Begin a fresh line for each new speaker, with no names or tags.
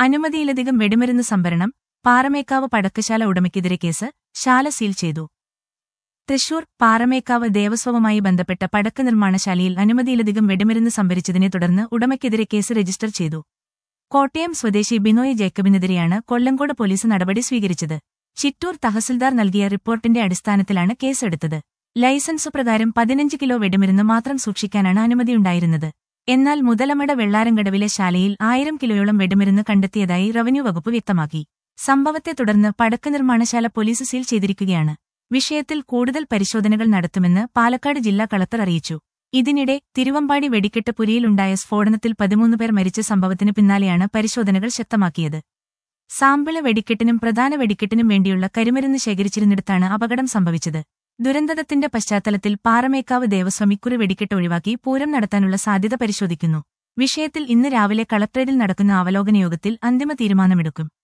അനുമതിയിലധികം വെടിമരുന്ന് സംഭരണം പാറമേക്കാവ് പടക്കശാല ഉടമയ്ക്കെതിരെ കേസ് ശാല സീൽ ചെയ്തു തൃശൂർ പാറമേക്കാവ് ദേവസ്വവുമായി ബന്ധപ്പെട്ട പടക്ക നിർമ്മാണശാലയിൽ അനുമതിയിലധികം വെടിമരുന്ന് സംഭരിച്ചതിനെ തുടർന്ന് ഉടമയ്ക്കെതിരെ കേസ് രജിസ്റ്റർ ചെയ്തു കോട്ടയം സ്വദേശി ബിനോയ് ജേക്കബിനെതിരെയാണ് കൊല്ലങ്കോട് പോലീസ് നടപടി സ്വീകരിച്ചത് ചിറ്റൂർ തഹസിൽദാർ നൽകിയ റിപ്പോർട്ടിന്റെ അടിസ്ഥാനത്തിലാണ് കേസെടുത്തത് ലൈസൻസ് പ്രകാരം പതിനഞ്ച് കിലോ വെടിമരുന്ന് മാത്രം സൂക്ഷിക്കാനാണ് അനുമതിയുണ്ടായിരുന്നത് എന്നാൽ മുതലമട വെള്ളാരംകടവിലെ ശാലയിൽ ആയിരം കിലോയോളം വെടിമരുന്ന് കണ്ടെത്തിയതായി റവന്യൂ വകുപ്പ് വ്യക്തമാക്കി സംഭവത്തെ തുടർന്ന് പടക്ക നിർമ്മാണശാല പോലീസ് സീൽ ചെയ്തിരിക്കുകയാണ് വിഷയത്തിൽ കൂടുതൽ പരിശോധനകൾ നടത്തുമെന്ന് പാലക്കാട് ജില്ലാ കളക്ടർ അറിയിച്ചു ഇതിനിടെ തിരുവമ്പാടി വെടിക്കെട്ട് പുരിയിലുണ്ടായ സ്ഫോടനത്തിൽ പതിമൂന്ന് പേർ മരിച്ച സംഭവത്തിന് പിന്നാലെയാണ് പരിശോധനകൾ ശക്തമാക്കിയത് സാമ്പിള് വെടിക്കെട്ടിനും പ്രധാന വെടിക്കെട്ടിനും വേണ്ടിയുള്ള കരിമരുന്ന് ശേഖരിച്ചിരുന്നിടത്താണ് അപകടം സംഭവിച്ചത് ദുരന്തത്തിന്റെ പശ്ചാത്തലത്തിൽ പാറമേക്കാവ് ദേവസ്വം ഇക്കുറി വെടിക്കെട്ട് ഒഴിവാക്കി പൂരം നടത്താനുള്ള സാധ്യത പരിശോധിക്കുന്നു വിഷയത്തിൽ ഇന്ന് രാവിലെ കളക്ടറേറ്റിൽ നടക്കുന്ന അവലോകന യോഗത്തിൽ അന്തിമ തീരുമാനമെടുക്കും